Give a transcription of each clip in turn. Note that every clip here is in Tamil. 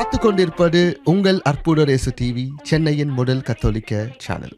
பார்த்து கொண்டிருப்பது உங்கள் அற்புத ரேசு டிவி சென்னையின் முதல் கத்தோலிக்க சேனல்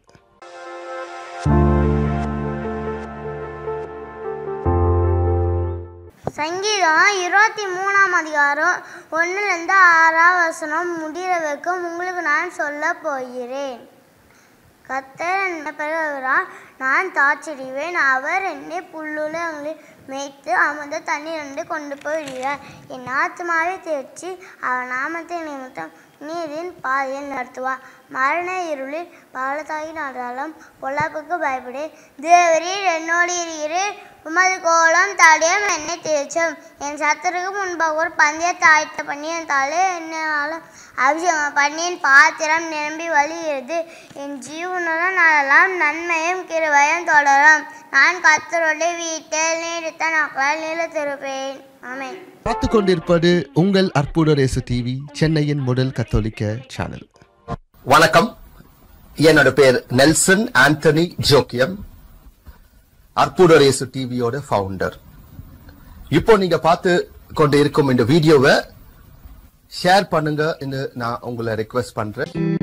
சங்கீதம் இருபத்தி மூணாம் அதிகாரம் ஒன்றுலேருந்து ஆறாம் வசனம் முடிகிற வரைக்கும் உங்களுக்கு நான் சொல்ல போகிறேன் கத்தர் என்ன பெறுகிறார் நான் தாச்சிடுவேன் அவர் என்னை புல்லுலங்களில் மேய்த்து அமர்ந்த தண்ணீரண்டு கொண்டு போய் விடுகிறார் என் ஆத்மாவை தேர்ச்சி அவர் நாமத்தை நிமித்தம் நீரின் பாதையில் நடத்துவார் மரண இருளில் பலத்தாகி நடந்தாலும் பொல்லாப்புக்கு பயப்படு தேவரீர் என்னோடு இருக்கிறீர் உமது கோலம் தடையும் என்னை தேய்ச்சும் என் சத்துருக்கு முன்பாக ஒரு பந்தயத்தை ஆயத்த பண்ணி என் தலை என்னாலும் அபிஷேகம் பண்ணி என் பாத்திரம் நிரம்பி வழிகிறது என் ஜீவனுடன் நடலாம் நன்மையும் கிருபையும் தொடரும் நான் கத்தருடைய வீட்டில் நீடித்த நாட்களால் நிலத்திருப்பேன் ஆமென் பார்த்து கொண்டிருப்பது உங்கள் அற்புத ரேசு டிவி சென்னையின் முதல் கத்தோலிக்க சேனல் வணக்கம் என்னோட பேர் நெல்சன் ஆண்டனி ஜோக்கியம் அற்புதரேசு டிவியோட ஃபவுண்டர் இப்போ நீங்க பார்த்து கொண்டு இருக்கும் இந்த வீடியோவை ஷேர் பண்ணுங்க நான் உங்களை ரெக்வெஸ்ட் பண்றேன்